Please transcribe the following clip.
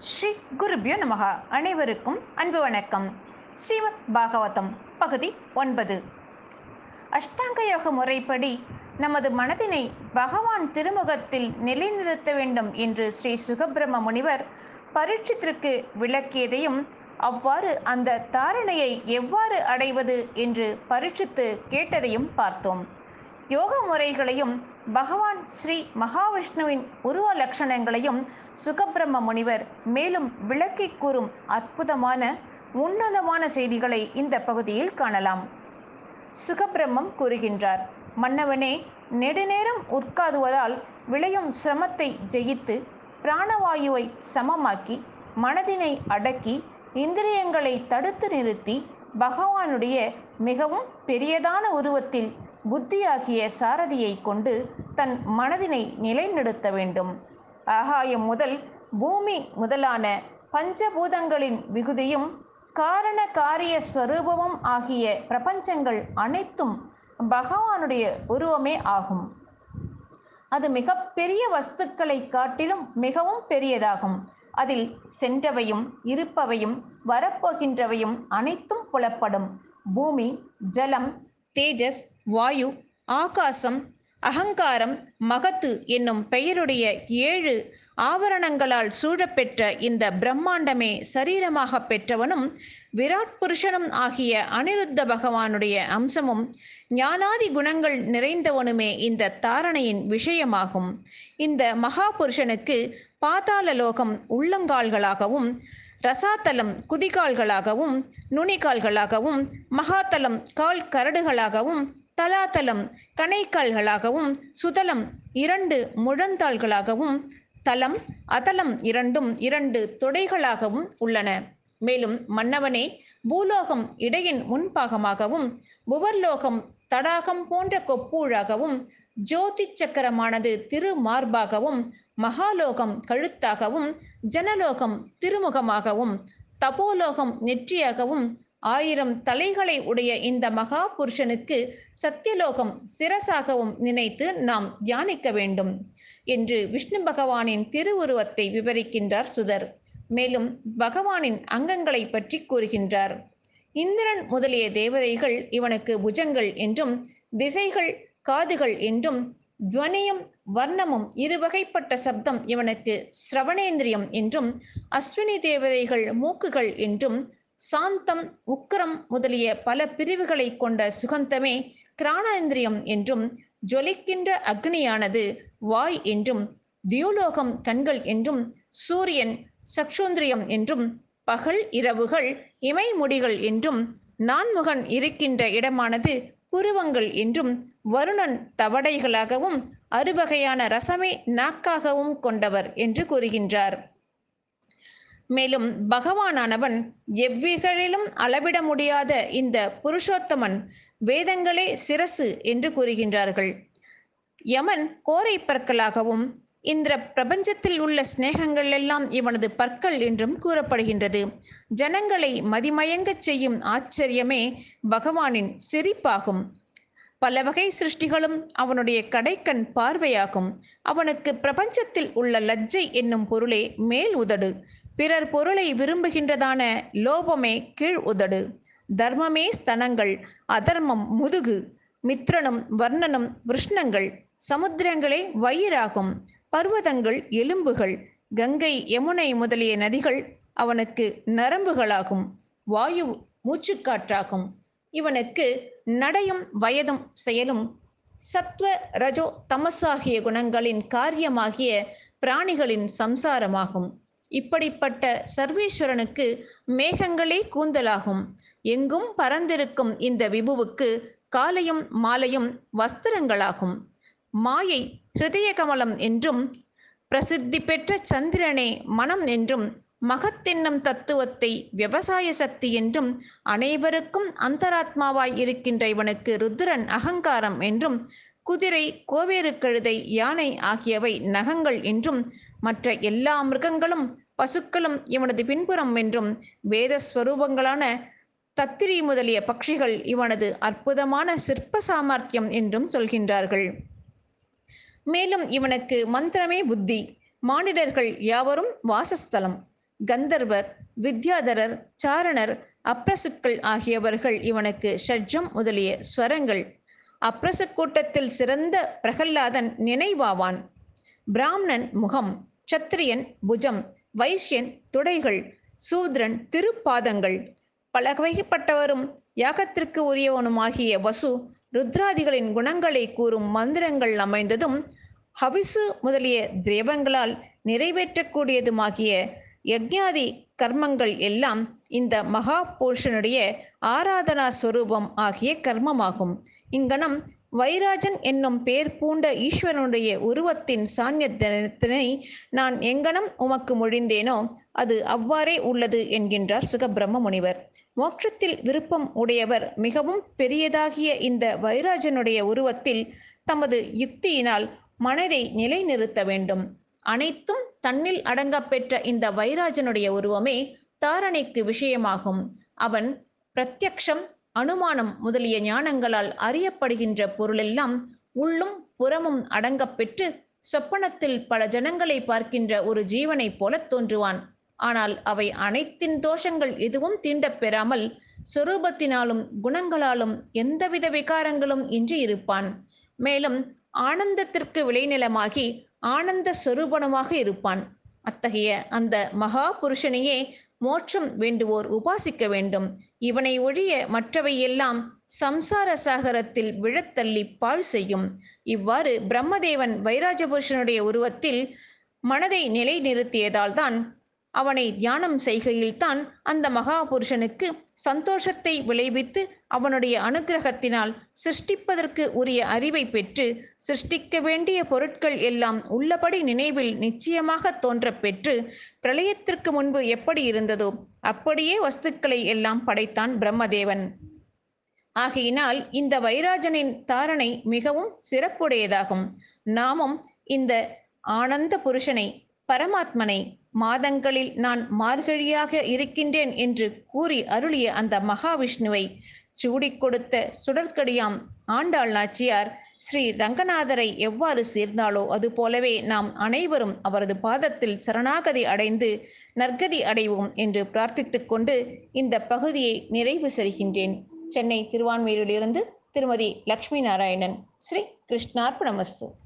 ஸ்ரீ குருபியோ நமகா அனைவருக்கும் அன்பு வணக்கம் ஸ்ரீமத் பாகவதம் பகுதி ஒன்பது அஷ்டாங்க யோக முறைப்படி நமது மனதினை பகவான் திருமுகத்தில் நிலைநிறுத்த வேண்டும் என்று ஸ்ரீ சுகபிரம முனிவர் பரீட்சித்திற்கு விளக்கியதையும் அவ்வாறு அந்த தாரணையை எவ்வாறு அடைவது என்று பரீட்சித்து கேட்டதையும் பார்த்தோம் யோக முறைகளையும் பகவான் ஸ்ரீ மகாவிஷ்ணுவின் உருவ லட்சணங்களையும் சுகபிரம்ம முனிவர் மேலும் விளக்கி கூறும் அற்புதமான உன்னதமான செய்திகளை இந்த பகுதியில் காணலாம் சுகபிரம்மம் கூறுகின்றார் மன்னவனே நெடுநேரம் உட்காருவதால் விளையும் சிரமத்தை ஜெயித்து பிராணவாயுவை சமமாக்கி மனதினை அடக்கி இந்திரியங்களை தடுத்து நிறுத்தி பகவானுடைய மிகவும் பெரியதான உருவத்தில் புத்தியாகிய சாரதியை கொண்டு தன் மனதினை நிலைநிறுத்த வேண்டும் ஆகாயம் முதல் பூமி முதலான பஞ்சபூதங்களின் விகுதியும் காரண காரிய ஸ்வரூபமும் ஆகிய பிரபஞ்சங்கள் அனைத்தும் பகவானுடைய உருவமே ஆகும் அது மிகப்பெரிய வஸ்துக்களை காட்டிலும் மிகவும் பெரியதாகும் அதில் சென்றவையும் இருப்பவையும் வரப்போகின்றவையும் அனைத்தும் புலப்படும் பூமி ஜலம் தேஜஸ் வாயு ஆகாசம் அகங்காரம் மகத்து என்னும் பெயருடைய ஏழு ஆவரணங்களால் சூழப்பெற்ற இந்த பிரம்மாண்டமே சரீரமாக பெற்றவனும் விராட் புருஷனும் ஆகிய அனிருத்த பகவானுடைய அம்சமும் ஞானாதி குணங்கள் நிறைந்தவனுமே இந்த தாரணையின் விஷயமாகும் இந்த மகா புருஷனுக்கு பாதாள லோகம் உள்ளங்கால்களாகவும் ரசாத்தலம் குதிகால்களாகவும் நுனிகால்களாகவும் மகாத்தலம் கால் கரடுகளாகவும் தலாத்தலம் கணைக்கால்களாகவும் சுதலம் இரண்டு முழந்தாள்களாகவும் தலம் அதலம் இரண்டும் இரண்டு தொடைகளாகவும் உள்ளன மேலும் மன்னவனே பூலோகம் இடையின் முன்பாகமாகவும் புவர்லோகம் தடாகம் போன்ற கொப்பூழாகவும் ஜோதி சக்கரமானது திருமார்பாகவும் மகாலோகம் கழுத்தாகவும் ஜனலோகம் திருமுகமாகவும் தபோலோகம் நெற்றியாகவும் ஆயிரம் தலைகளை உடைய இந்த மகா புருஷனுக்கு சத்தியலோகம் சிரசாகவும் நினைத்து நாம் தியானிக்க வேண்டும் என்று விஷ்ணு பகவானின் திருவுருவத்தை விவரிக்கின்றார் சுதர் மேலும் பகவானின் அங்கங்களை பற்றி கூறுகின்றார் இந்திரன் முதலிய தேவதைகள் இவனுக்கு புஜங்கள் என்றும் திசைகள் காதுகள் என்றும் துவனியும் வர்ணமும் இருவகைப்பட்ட சப்தம் இவனுக்கு சிரவணேந்திரியம் என்றும் அஸ்வினி தேவதைகள் மூக்குகள் என்றும் சாந்தம் உக்கரம் முதலிய பல பிரிவுகளை கொண்ட சுகந்தமே கிராணேந்திரியம் என்றும் ஜொலிக்கின்ற அக்னியானது வாய் என்றும் தியோலோகம் கண்கள் என்றும் சூரியன் சக்ஷோந்திரியம் என்றும் பகல் இரவுகள் இமைமுடிகள் என்றும் நான்முகன் இருக்கின்ற இடமானது புருவங்கள் என்றும் வருணன் தவடைகளாகவும் அறுவகையான ரசமே நாக்காகவும் கொண்டவர் என்று கூறுகின்றார் மேலும் பகவானானவன் எவ்விகளிலும் அளவிட முடியாத இந்த புருஷோத்தமன் வேதங்களே சிரசு என்று கூறுகின்றார்கள் யமன் கோரை பற்களாகவும் இந்த பிரபஞ்சத்தில் உள்ள சிநேகங்கள் எல்லாம் இவனது பற்கள் என்றும் கூறப்படுகின்றது ஜனங்களை மதிமயங்கச் செய்யும் ஆச்சரியமே பகவானின் சிரிப்பாகும் பல வகை சிருஷ்டிகளும் அவனுடைய கடைக்கண் பார்வையாகும் அவனுக்கு பிரபஞ்சத்தில் உள்ள லஜ்ஜை என்னும் பொருளே மேல் உதடு பிறர் பொருளை விரும்புகின்றதான லோபமே கீழ் உதடு தர்மமே ஸ்தனங்கள் அதர்மம் முதுகு மித்ரனும் வர்ணனும் விருஷ்ணங்கள் சமுத்திரங்களே வயிறாகும் பர்வதங்கள் எலும்புகள் கங்கை யமுனை முதலிய நதிகள் அவனுக்கு நரம்புகளாகும் வாயு மூச்சுக்காற்றாகும் இவனுக்கு நடையும் வயதும் செயலும் சத்வ ரஜோ தமசாகிய குணங்களின் காரியமாகிய பிராணிகளின் சம்சாரமாகும் இப்படிப்பட்ட சர்வேஸ்வரனுக்கு மேகங்களே கூந்தலாகும் எங்கும் பறந்திருக்கும் இந்த விபுவுக்கு காலையும் மாலையும் வஸ்திரங்களாகும் மாயை ஹிருதய கமலம் என்றும் பிரசித்தி பெற்ற சந்திரனே மனம் என்றும் மகத்தென்னும் தத்துவத்தை விவசாய சக்தி என்றும் அனைவருக்கும் அந்தராத்மாவாய் இருக்கின்ற இவனுக்கு ருத்ரன் அகங்காரம் என்றும் குதிரை கோவேறு கழுதை யானை ஆகியவை நகங்கள் என்றும் மற்ற எல்லா மிருகங்களும் பசுக்களும் இவனது பின்புறம் என்றும் வேத ஸ்வரூபங்களான தத்திரி முதலிய பட்சிகள் இவனது அற்புதமான சிற்ப சாமர்த்தியம் என்றும் சொல்கின்றார்கள் மேலும் இவனுக்கு மந்திரமே புத்தி மானிடர்கள் யாவரும் வாசஸ்தலம் கந்தர்வர் வித்யாதரர் சாரணர் அப்ரசுக்கள் ஆகியவர்கள் இவனுக்கு ஷட்ஜம் முதலிய ஸ்வரங்கள் அப்ரசு கூட்டத்தில் சிறந்த பிரகல்லாதன் நினைவாவான் பிராமணன் முகம் சத்திரியன் புஜம் வைஷ்யன் துடைகள் சூத்ரன் திருப்பாதங்கள் பல வகைப்பட்டவரும் யாகத்திற்கு உரியவனுமாகிய வசு ருத்ராதிகளின் குணங்களை கூறும் மந்திரங்கள் அமைந்ததும் ஹவிசு முதலிய திரவங்களால் நிறைவேற்றக்கூடியதுமாகிய யக்ஞாதி கர்மங்கள் எல்லாம் இந்த மகா புருஷனுடைய ஆராதனா ஸ்வரூபம் ஆகிய கர்மமாகும் இங்கனம் வைராஜன் என்னும் பேர் பூண்ட ஈஸ்வரனுடைய உருவத்தின் சாநியத்தினை நான் எங்கனம் உமக்கு மொழிந்தேனோ அது அவ்வாறே உள்ளது என்கின்றார் சுகபிரம்ம முனிவர் மோட்சத்தில் விருப்பம் உடையவர் மிகவும் பெரியதாகிய இந்த வைராஜனுடைய உருவத்தில் தமது யுக்தியினால் மனதை நிலைநிறுத்த வேண்டும் அனைத்தும் தன்னில் அடங்கப் பெற்ற இந்த வைராஜனுடைய உருவமே தாரணைக்கு விஷயமாகும் அவன் பிரத்யக்ஷம் அனுமானம் முதலிய ஞானங்களால் அறியப்படுகின்ற பொருளெல்லாம் உள்ளும் புறமும் அடங்கப் பெற்று சொப்பனத்தில் பல ஜனங்களை பார்க்கின்ற ஒரு ஜீவனைப் போல தோன்றுவான் ஆனால் அவை அனைத்தின் தோஷங்கள் எதுவும் தீண்டப் பெறாமல் சொரூபத்தினாலும் குணங்களாலும் எந்தவித விகாரங்களும் இன்றி இருப்பான் மேலும் ஆனந்தத்திற்கு விளைநிலமாகி ஆனந்த சொரூபனமாக இருப்பான் அத்தகைய அந்த மகா புருஷனையே மோட்சம் வேண்டுவோர் உபாசிக்க வேண்டும் இவனை ஒழிய மற்றவையெல்லாம் சம்சார சாகரத்தில் விழத்தள்ளி பாழ் செய்யும் இவ்வாறு பிரம்மதேவன் வைராஜபுருஷனுடைய உருவத்தில் மனதை நிலை நிறுத்தியதால்தான் அவனை தியானம் செய்கையில்தான் அந்த மகாபுருஷனுக்கு சந்தோஷத்தை விளைவித்து அவனுடைய அனுகிரகத்தினால் சிருஷ்டிப்பதற்கு உரிய அறிவை பெற்று சிருஷ்டிக்க வேண்டிய பொருட்கள் எல்லாம் உள்ளபடி நினைவில் நிச்சயமாக தோன்றப் பெற்று பிரளயத்திற்கு முன்பு எப்படி இருந்ததோ அப்படியே வஸ்துக்களை எல்லாம் படைத்தான் பிரம்மதேவன் ஆகையினால் இந்த வைராஜனின் தாரணை மிகவும் சிறப்புடையதாகும் நாமும் இந்த ஆனந்த புருஷனை பரமாத்மனை மாதங்களில் நான் மார்கழியாக இருக்கின்றேன் என்று கூறி அருளிய அந்த மகாவிஷ்ணுவை சூடிக் கொடுத்த சுடற்கடியாம் ஆண்டாள் நாச்சியார் ஸ்ரீ ரங்கநாதரை எவ்வாறு சேர்ந்தாலோ அதுபோலவே நாம் அனைவரும் அவரது பாதத்தில் சரணாகதி அடைந்து நற்கதி அடைவோம் என்று பிரார்த்தித்துக் கொண்டு இந்த பகுதியை நிறைவு செய்கின்றேன் சென்னை திருவான்மையூரிலிருந்து திருமதி லக்ஷ்மி நாராயணன் ஸ்ரீ கிருஷ்ணார்ப்பணமஸ்து